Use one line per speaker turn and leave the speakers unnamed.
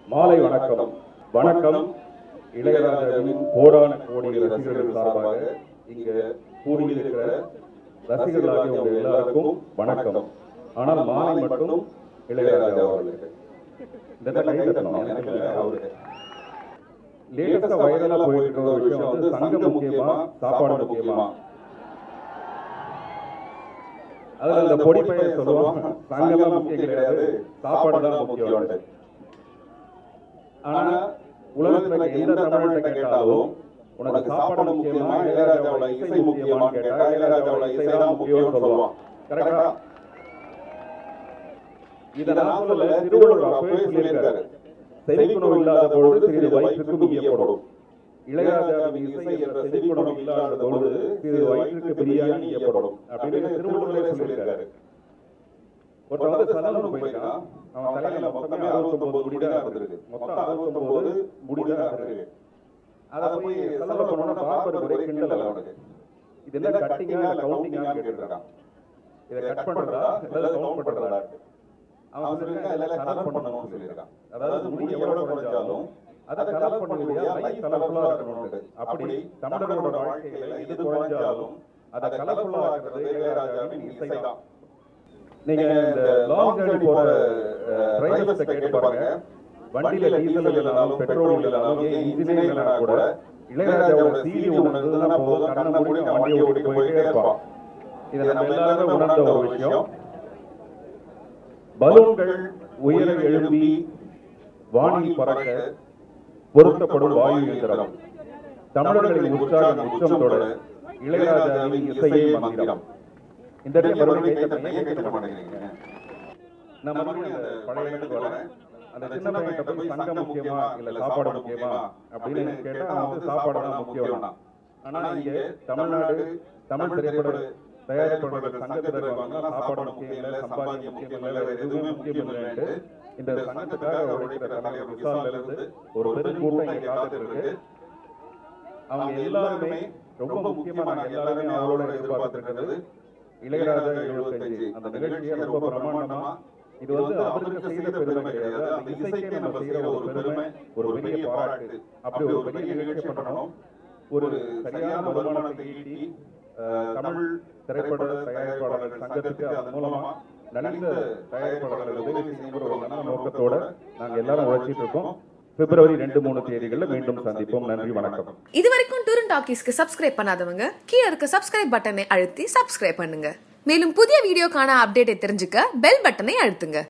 மாலை வணக்கம் வணக்கம் இளையராஜாவின் கோடான கோடி ரசிகர்கள் சார்பாக இங்க கூடியிருக்கிற ரசிகர்களாகிய உங்க எல்லாருக்கும் வணக்கம் ஆனால் மாலை மட்டும் இளையராஜா அவர்களுக்கு இந்த இடத்துல கை தட்டணும் எனக்கு இல்ல, அவருக்கு லேட்டஸ்டா வைரலா போயிட்டு இருக்கிற ஒரு விஷயம் வந்து சங்கம் முக்கியமா சாப்பாடு முக்கியமா அதுல இந்த பொடி பையன் சொல்லுவான் சங்கம்லாம் முக்கியம் கிடையாது சாப்பாடு தான் முக்கியம் ஆனா உலகத்துல எந்த தமிழ்கிட்ட கேட்டாலும் உனக்கு சாப்பாடு முக்கியமா இளையராஜாவோட இசை முக்கியமான்னு கேட்டா இளையராஜாவோட இசை தான் முக்கியம்னு சொல்லுவான் கரெக்டா இத நான் சொல்லல திருவள்ளுவர் அப்பவே சொல்லியிருக்காரு செவிக்குணம் இல்லாத பொழுது சிறிது வயிற்றுக்கும் ஈயப்படும் இளையராஜாவின் இசை என்ற செவிக்குணம் இல்லாத பொழுது சிறிது வயிற்றுக்கு பிரியாணி ஈயப்படும் அப்படின்னு திருவள்ளுவரே சொல்லியிருக்காரு ஒருத்தன் வந்து சலூன் போயிருக்கான் அவன் தலையில மொத்தமே அறுபத்தொன்பது முடிதான் இருந்திருக்கு மொத்தம் அறுபத்தொன்பது முடிதான் இருந்திருக்கு அத போய் சலூன்ல போனோம்னா பார்பர் ஒரே கிண்டல் அவனுக்கு இது என்ன கட்டிங்கா இல்ல கவுண்டிங்கா கேட்டுட்டு இருக்கான் இதை கட் பண்றதா இல்ல கவுண்ட் பண்றதா அவன் சொல்லிருக்கான் இல்ல கலர் பண்ணணும்னு சொல்லியிருக்கான் அதாவது முடி எவ்வளவு குறைஞ்சாலும் அதை கலர் பண்ண முடியாது லைட் கலர்ஃபுல்லா இருக்கணும்னு அப்படி தமிழர்களோட வாழ்க்கையில எது குறைஞ்சாலும் அதை கலர்ஃபுல்லா ஆக்குறது இளையராஜாவின் இசைதான் நீங்க இந்த லாங் ஜர்னி போற டிரைவர்ஸ் கேட்டு பாருங்க வண்டியில டீசல் இல்லைனாலும் பெட்ரோல் இல்லைனாலும் ஏன் இன்ஜினே இல்லைனா கூட இளையராஜாவோட சீடி ஒன்று இருந்ததுன்னா போதும் கண்ணை மூடி அவன் வண்டியை ஓடி போயிட்டே இருப்பான் இதை நம்ம எல்லாருமே உணர்ந்த ஒரு விஷயம் பலூன்கள் உயர எழும்பி வானில் பறக்க பொருத்தப்படும் வாயு இயந்திரம் தமிழர்களின் உற்சாகம் உச்சம் தொட இளையராஜாவின் இசையே மந்திரம் இந்த இடத்துல மறுபடியும் கை தட்டுங்க. ஏன் கை தட்ட மாட்டேங்கிறீங்க? நான் மறுபடியும் அந்த பழைய இடத்துக்கு வரேன். அந்த சின்ன பையன்கிட்ட போய் சங்கம் முக்கியமா இல்ல சாப்பாடு முக்கியமா அப்படின்னு கேட்டா அவன் வந்து சாப்பாடு தான் முக்கியம் ஆனா இங்க தமிழ்நாடு தமிழ் திரைப்பட தயாரிப்பாளர்கள் சங்கத்தில் இருக்காங்கன்னா சாப்பாடு முக்கியம் இல்ல சம்பாதிக்க முக்கியம் இல்ல வேற எதுவுமே முக்கியம் இல்லைன்ட்டு இந்த சங்கத்துக்காக உழைக்கிற தலைவர் விசால்ல இருந்து ஒரு பெரும் கூட்டம் இங்க காத்துட்டு இருக்கு அவங்க எல்லாருமே ரொம்ப முக்கியமா நாங்க எல்லாருமே அவளோட எதிர்பார்த்து இருக்கிறது இளையராஜா எழுபத்தஞ்சு அந்த நிகழ்ச்சியை ரொம்ப பிரமாண்டமா இது வந்து அவருக்கு செய்த பெருமை கிடையாது அந்த இசைக்கே நம்ம செய்யற ஒரு பெருமை ஒரு பெரிய பாராட்டு அப்படி ஒரு பெரிய நிகழ்ச்சி பண்ணணும் ஒரு சரியான வருமானத்தை ஈட்டி அஹ், தமிழ் திரைப்பட தயாரிப்பாளர்கள் சங்கத்துக்கு அதன் மூலமா நலிந்த தயாரிப்பாளர்கள் உதவி செய்யணுங்கிற ஒரு நல்ல நோக்கத்தோட நாங்க எல்லாரும் உழைச்சிட்டு இருக்கோம் பிப்ரவரி ரெண்டு மூணு தேதிகளில் மீண்டும் சந்திப்போம் நன்றி வணக்கம்
இது வரைக்கும் டூரன் டாக்கீஸ்க்கு சப்ஸ்கிரைப் பண்ணாதவங்க கீழே இருக்க சப்ஸ்கிரைப் பட்டனை அழுத்தி சப்ஸ்கிரைப் பண்ணுங்க மேலும் புதிய வீடியோக்கான அப்டேட்டை தெரிஞ்சுக்க பெல் பட்டனை அழுத்துங்க